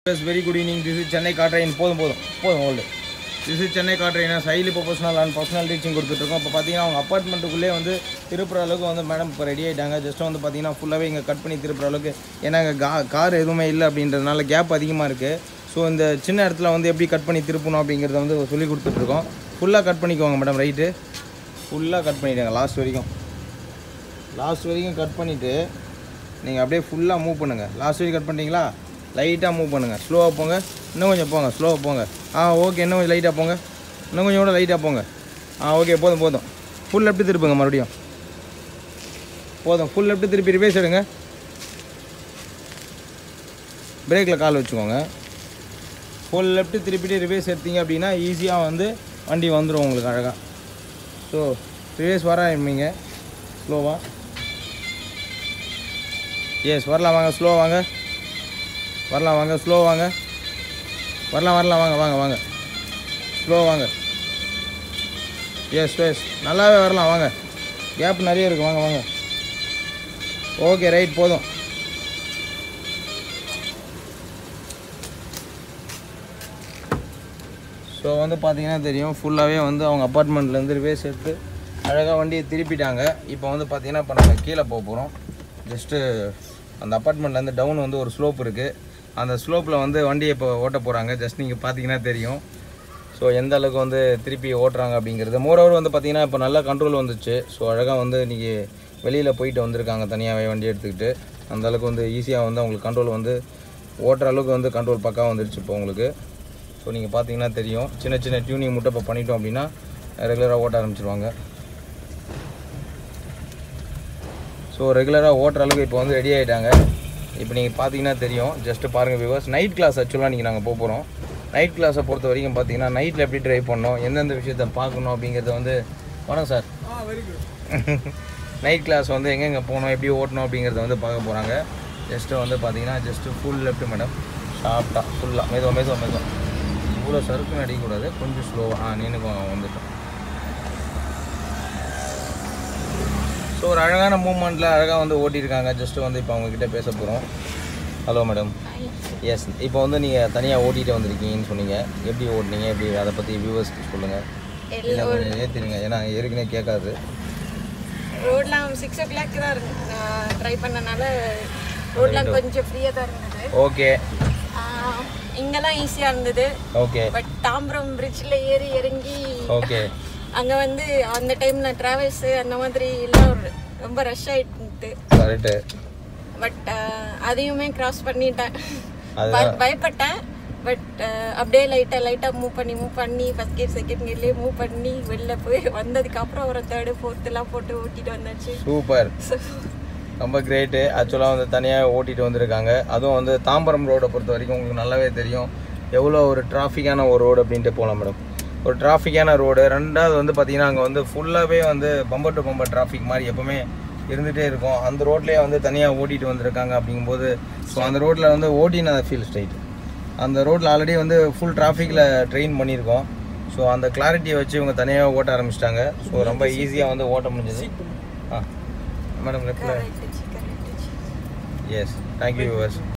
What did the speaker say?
Plus very good evening this is Chennai காட்ரைன் போதும் போதும் போதும் ஓல்டு திஸ் இஸ் சென்னை காட்ரைனா சைலி ப்ரொஃபஷனல் அண்ட் பர்சனல் டீச்சிங் கொடுத்துட்ருக்கோம் இப்போ பார்த்தீங்கன்னா அவங்க அப்பார்ட்மெண்ட்டுக்குள்ளே வந்து திருப்புற அளவுக்கு வந்து மேடம் இப்போ ரெடி ஆகிட்டாங்க ஜஸ்ட் வந்து பார்த்தீங்கன்னா ஃபுல்லாகவே இங்கே கட் பண்ணி திருப்புற அளவுக்கு ஏன்னா இங்கே கா கார் எதுவுமே இல்லை அப்படின்றதுனால கேப் அதிகமாக இருக்குது ஸோ இந்த சின்ன இடத்துல வந்து எப்படி கட் பண்ணி திருப்பணும் அப்படிங்கிறத வந்து சொல்லி கொடுத்துட்ருக்கோம் ஃபுல்லாக கட் பண்ணிக்கோங்க மேடம் ரைட்டு ஃபுல்லாக கட் பண்ணிவிடுங்க லாஸ்ட் வரைக்கும் லாஸ்ட் வரைக்கும் கட் பண்ணிவிட்டு நீங்கள் அப்படியே ஃபுல்லாக மூவ் பண்ணுங்கள் லாஸ்ட் வரைக்கும் கட் பண்ணிட்டீங்களா லைட்டாக மூவ் பண்ணுங்கள் ஸ்லோவாக போங்க இன்னும் கொஞ்சம் போங்க ஸ்லோவாக போங்க ஆ ஓகே இன்னும் கொஞ்சம் லைட்டாக போங்க இன்னும் கொஞ்சம் கூட லைட்டாக போங்க ஆ ஓகே போதும் போதும் ஃபுல் லெஃப்ட் திருப்புங்க மறுபடியும் போதும் ஃபுல் லெஃப்ட் திருப்பி ரிவேஸ் எடுங்க பிரேக்கில் கால் வச்சுக்கோங்க ஃபுல் லெஃப்ட் திருப்பிட்டு ரிவேஸ் எடுத்தீங்க அப்படின்னா ஈஸியாக வந்து வண்டி வந்துடும் உங்களுக்கு அழகாக ஸோ ரிவேஸ் வர ஆரம்பிங்க ஸ்லோவாக எஸ் வரலாம் வாங்க ஸ்லோ வாங்க வரலாம் வாங்க ஸ்லோ வாங்க வரலாம் வரலாம் வாங்க வாங்க வாங்க ஸ்லோ வாங்க எஸ் எஸ் நல்லாவே வரலாம் வாங்க கேப் நிறைய இருக்குது வாங்க வாங்க ஓகே ரைட் போதும் ஸோ வந்து பார்த்தீங்கன்னா தெரியும் ஃபுல்லாகவே வந்து அவங்க அப்பார்ட்மெண்ட்லேருந்து ரிவேஸ் எடுத்து அழகாக வண்டியை திருப்பிட்டாங்க இப்போ வந்து பார்த்தீங்கன்னா இப்போ நம்ம கீழே போக போகிறோம் ஜஸ்ட்டு அந்த அப்பார்ட்மெண்ட்லேருந்து டவுன் வந்து ஒரு ஸ்லோப் இருக்குது அந்த ஸ்லோப்பில் வந்து வண்டியை இப்போ ஓட்ட போகிறாங்க ஜஸ்ட் நீங்கள் பார்த்தீங்கன்னா தெரியும் ஸோ எந்த அளவுக்கு வந்து திருப்பி ஓட்டுறாங்க அப்படிங்கிறது மோரோவர் வந்து பார்த்தீங்கன்னா இப்போ நல்ல கண்ட்ரோல் வந்துச்சு ஸோ அழகாக வந்து இன்றைக்கி வெளியில் போயிட்டு வந்திருக்காங்க தனியாகவே வண்டி எடுத்துக்கிட்டு அந்த அளவுக்கு வந்து ஈஸியாக வந்து அவங்களுக்கு கண்ட்ரோல் வந்து ஓட்டுற அளவுக்கு வந்து கண்ட்ரோல் பக்காவாக வந்துருச்சு இப்போ உங்களுக்கு ஸோ நீங்கள் பார்த்தீங்கன்னா தெரியும் சின்ன சின்ன டியூனிங் மட்டும் இப்போ பண்ணிட்டோம் அப்படின்னா ரெகுலராக ஓட்ட ஆரம்பிச்சிருவாங்க ஸோ ரெகுலராக ஓட்டுற அளவுக்கு இப்போ வந்து ரெடி ஆகிட்டாங்க இப்போ நீங்கள் பார்த்தீங்கன்னா தெரியும் ஜஸ்ட்டு பாருங்கள் வியூவர்ஸ் நைட் கிளாஸ் ஆக்சுவலாக நீங்கள் நாங்கள் போக போகிறோம் நைட் கிளாஸை பொறுத்த வரைக்கும் பார்த்தீங்கன்னா நைட்டில் எப்படி ட்ரைவ் பண்ணணும் எந்தெந்த விஷயத்த பார்க்கணும் அப்படிங்கிறத வந்து வணக்கம் சார் நைட் கிளாஸ் வந்து எங்கெங்கே போகணும் எப்படி ஓட்டணும் அப்படிங்கிறத வந்து பார்க்க போகிறாங்க ஜஸ்ட்டு வந்து பார்த்தீங்கன்னா ஜஸ்ட்டு ஃபுல் லெஃப்ட் மேடம் ஷார்ட்டாக ஃபுல்லாக மெதுவாக மெதுவாக மெதுவாக இவ்வளோ சறுக்குன்னு அடிக்கக்கூடாது கொஞ்சம் ஸ்லோவாக ஆ நின்று வந்துட்டோம் ஸோ ஒரு அழகான மூமெண்ட்டில் அழகாக வந்து ஓட்டியிருக்காங்க ஜஸ்ட்டு வந்து இப்போ அவங்கக்கிட்ட பேச போகிறோம் ஹலோ மேடம் எஸ் இப்போ வந்து நீங்கள் தனியாக ஓட்டிகிட்டு வந்திருக்கீங்கன்னு சொன்னீங்க எப்படி ஓட்டுனீங்க எப்படி அதை பற்றி வியூவர்ஸ்க்கு சொல்லுங்கள் இல்லை கொஞ்சம் ஏற்றிடுங்க ஏன்னா ஏற்கனவே கேட்காது ரோட்லாம் சிக்ஸ் ஓ கிளாக் தான் இருக்கு நான் ட்ரை பண்ணனால ரோட்லாம் கொஞ்சம் ஃப்ரீயாக தான் இருந்தது ஓகே ஆஹ் இங்கெல்லாம் ஈஸியாக இருந்தது ஓகே பட் தாம்பரம் பிரிட்ஜில் ஏறி இறங்கி ஓகே அங்கே வந்து அந்த டைமில் ட்ராவல்ஸு அந்த மாதிரி எல்லாம் ஒரு- ரொம்ப ரஷ் ஆயிட்டு கரெக்டு பட் அதையுமே கிராஸ் பண்ணிட்டேன் அது ப- பயப்பட்டேன் பட் அப்படியே லைட்டாக லைட்டாக மூவ் பண்ணி மூவ் பண்ணி ஃபஸ்ட் கியர் செகண்ட் கியர்லேயே மூவ் பண்ணி வெளில போய் வந்ததுக்கப்புறம் ஒரு தேர்டு ஃபோர்த்துலாம் போட்டு ஓட்டிட்டு வந்தாச்சு சூப்பர் So, ரொம்ப கிரேட்டு ஆக்சுவலாக வந்து தனியாக ஓட்டிட்டு வந்திருக்காங்க அதுவும் வந்து தாம்பரம் ரோடை பொறுத்த வரைக்கும் உங்களுக்கு நல்லாவே தெரியும் எவ்வளோ ஒரு டிராஃபிக்கான ஒரு ரோடு அப்படின்ட்டு போகலாம் மேடம் ஒரு டிராஃபிக்கான ரோடு ரெண்டாவது வந்து பார்த்தீங்கன்னா அங்கே வந்து ஃபுல்லாகவே வந்து பம்பர் டு பம்பர் டிராஃபிக் மாதிரி எப்போவுமே இருந்துகிட்டே இருக்கும் அந்த ரோட்லேயே வந்து தனியாக ஓட்டிட்டு வந்திருக்காங்க அப்படிங்கும்போது ஸோ அந்த ரோட்டில் வந்து ஓட்டின ஃபீல் ஸ்ட்ரைட் அந்த ரோட்டில் ஆல்ரெடி வந்து ஃபுல் டிராஃபிக்கில் ட்ரெயின் பண்ணியிருக்கோம் ஸோ அந்த கிளாரிட்டியை வச்சு இவங்க தனியாக ஓட்ட ஆரம்பிச்சிட்டாங்க ஸோ ரொம்ப ஈஸியாக வந்து ஓட்ட முடிஞ்சது ஆ மேடம் லெஃப்டில் correct, correct. Yes thank you viewers